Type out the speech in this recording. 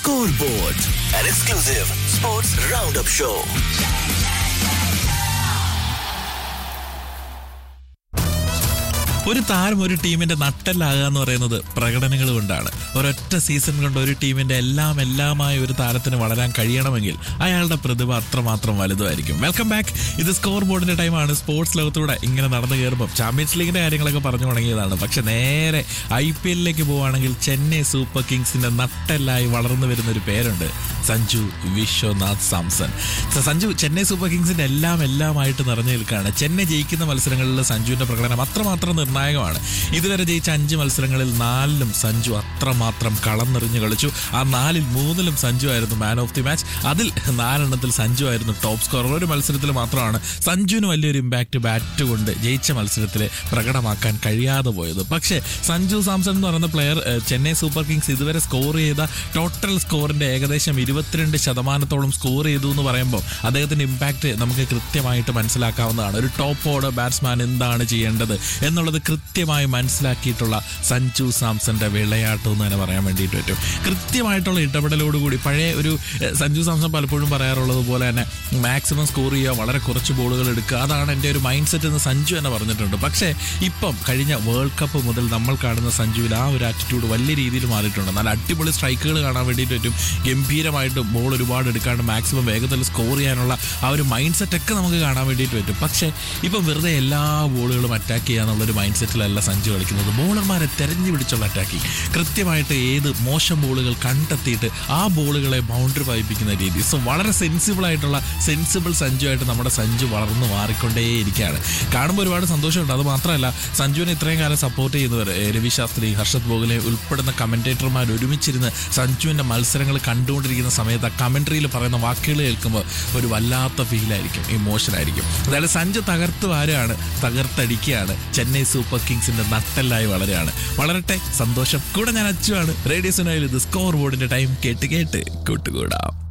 Scoreboard, an exclusive sports roundup show. ഒരു താരം ഒരു ടീമിന്റെ നട്ടല്ലാകുക എന്ന് പറയുന്നത് പ്രകടനങ്ങൾ കൊണ്ടാണ് ഒരൊറ്റ സീസൺ കൊണ്ട് ഒരു ടീമിന്റെ എല്ലാം എല്ലാമായ ഒരു താരത്തിന് വളരാൻ കഴിയണമെങ്കിൽ അയാളുടെ പ്രതിഭ അത്രമാത്രം വലുതായിരിക്കും വെൽക്കം ബാക്ക് ഇത് സ്കോർ ബോർഡിന്റെ ടൈമാണ് സ്പോർട്സ് ലോകത്തൂടെ ഇങ്ങനെ നടന്നു കയറുമ്പോൾ ചാമ്പ്യൻസ് ലീഗിന്റെ കാര്യങ്ങളൊക്കെ പറഞ്ഞു തുടങ്ങിയതാണ് പക്ഷെ നേരെ ഐ പി എല്ലിലേക്ക് പോവുകയാണെങ്കിൽ ചെന്നൈ സൂപ്പർ കിങ്സിന്റെ നട്ടെല്ലായി വളർന്നു വരുന്ന ഒരു പേരുണ്ട് സഞ്ജു വിശ്വനാഥ് സാംസൺ സ- സഞ്ജു ചെന്നൈ സൂപ്പർ കിങ്സിന്റെ എല്ലാം എല്ലാമായിട്ട് നിറഞ്ഞു നിൽക്കുകയാണ് ചെന്നൈ ജയിക്കുന്ന മത്സരങ്ങളിൽ സഞ്ജുവിന്റെ പ്രകടനം അത്രമാത്രം നിർണായകമാണ് ഇതുവരെ ജയിച്ച അഞ്ച് മത്സരങ്ങളിൽ നാലിലും സഞ്ജു അത്രമാത്രം കളം നിറഞ്ഞു കളിച്ചു ആ നാലിൽ മൂന്നിലും സഞ്ജു ആയിരുന്നു മാൻ ഓഫ് ദി മാച്ച് അതിൽ നാലെണ്ണത്തിൽ സഞ്ജു ആയിരുന്നു ടോപ്പ് സ്കോറർ ഒരു മത്സരത്തിൽ മാത്രമാണ് സഞ്ജുവിന് വലിയൊരു ഇമ്പാക്റ്റ് ബാറ്റ് കൊണ്ട് ജയിച്ച മത്സരത്തിൽ പ്രകടമാക്കാൻ കഴിയാതെ പോയത് പക്ഷേ സഞ്ജു സാംസൺ എന്ന് പറയുന്ന പ്ലെയർ ഏഹ്, ചെന്നൈ സൂപ്പർ കിങ്സ് ഇതുവരെ സ്കോർ ചെയ്ത ടോട്ടൽ സ്കോറിന്റെ ഏകദേശം ഇരുപത്തിരണ്ട് ശതമാനത്തോളം സ്കോർ ചെയ്തു എന്ന് പറയുമ്പോൾ അദ്ദേഹത്തിന്റെ ഇമ്പാക്റ്റ് നമുക്ക് കൃത്യമായിട്ട് മനസ്സിലാക്കാവുന്നതാണ് ഒരു ടോപ്പ് ഓർഡർ ബാറ്റ്സ്മാൻ എന്താണ് ചെയ്യേണ്ടത് എന്നുള്ളത് കൃത്യമായി മനസ്സിലാക്കിയിട്ടുള്ള സഞ്ജു സാംസന്റെ വിളയാട്ടം എന്ന് തന്നെ പറയാൻ വേണ്ടിയിട്ട് പറ്റും കൃത്യമായിട്ടുള്ള ഇടപെടലോടുകൂടി പഴയ ഒരു ഏഹ്, സഞ്ജു സാംസൺ പലപ്പോഴും പറയാറുള്ളത് പോലെ തന്നെ മാക്സിമം സ്കോർ ചെയ്യുക വളരെ കുറച്ച് ബോളുകൾ എടുക്കുക അതാണ് എൻ്റെ ഒരു മൈൻഡ് സെറ്റ് എന്ന് സഞ്ജു തന്നെ പറഞ്ഞിട്ടുണ്ട് പക്ഷേ ഇപ്പം കഴിഞ്ഞ വേൾഡ് കപ്പ് മുതൽ നമ്മൾ കാണുന്ന സഞ്ജുവിൽ ആ ഒരു ആറ്റിറ്റ്യൂഡ് വലിയ രീതിയിൽ മാറിയിട്ടുണ്ട് നല്ല അടിപൊളി സ്ട്രൈക്കുകൾ കാണാൻ വേണ്ടിയിട്ട് പറ്റും ഗംഭീരമായിട്ട് ബോൾ ഒരുപാട് എടുക്കാണ്ട് മാക്സിമം വേഗത്തിൽ സ്കോർ ചെയ്യാനുള്ള ആ ഒരു മൈൻഡ് സെറ്റ് ഒക്കെ നമുക്ക് കാണാൻ വേണ്ടിയിട്ട് പറ്റും പക്ഷേ ഇപ്പം വെറുതെ എല്ലാ ബോളുകളും അറ്റാക്ക് ചെയ്യാന്നുള്ളൊരു മൈൻഡ് സെറ്റിലല്ല സഞ്ജു കളിക്കുന്നത് ബോളർമാരെ തെരഞ്ഞു പിടിച്ചുള്ള അറ്റാക്കിങ് കൃത്യമായിട്ട് ഏത് മോശം ബോളുകൾ കണ്ടെത്തിയിട്ട് ആ ബോളുകളെ ബൗണ്ടറി പതിപ്പിക്കുന്ന രീതി സോ വളരെ സെൻസിബിൾ ആയിട്ടുള്ള സെൻസിബിൾ സഞ്ജു ആയിട്ട് നമ്മുടെ സഞ്ജു വളർന്നു മാറിക്കൊണ്ടേയിരിക്കുകയാണ് കാണുമ്പോൾ ഒരുപാട് സന്തോഷമുണ്ട് അത് മാത്രമല്ല സഞ്ജുവിനെ ഇത്രയും കാലം സപ്പോർട്ട് ചെയ്യുന്നവർ ഏ, രവി ശാസ്ത്രി ഹർഷത് ബോഗലെ ഉൾപ്പെടുന്ന കമന്റേറ്റർമാർ ഒരുമിച്ചിരുന്ന് സഞ്ജുവിന്റെ മത്സരങ്ങൾ കണ്ടുകൊണ്ടിരിക്കുന്ന സമയത്ത് ആ കമന്ററിയിൽ പറയുന്ന വാക്കുകൾ കേൾക്കുമ്പോൾ ഒരു വല്ലാത്ത ഫീലായിരിക്കും ഇമോഷൻ ആയിരിക്കും അതായത് സഞ്ജു തകർത്ത് വാരുകയാണ് തകർത്തടിക്കുകയാണ് ചെന്നൈ സൂപ്പർ കിങ്സിന്റെ നട്ടെല്ലായി വളരെയാണ് വളരട്ടെ സന്തോഷം കൂടെ ഞാൻ അച്ചുവാണ് റേഡിയോ സുനായിൽ ഇത് സ്കോർ ബോർഡിന്റെ ടൈം കേട്ട് കേട്ട് കൂട്ടുകൂടാം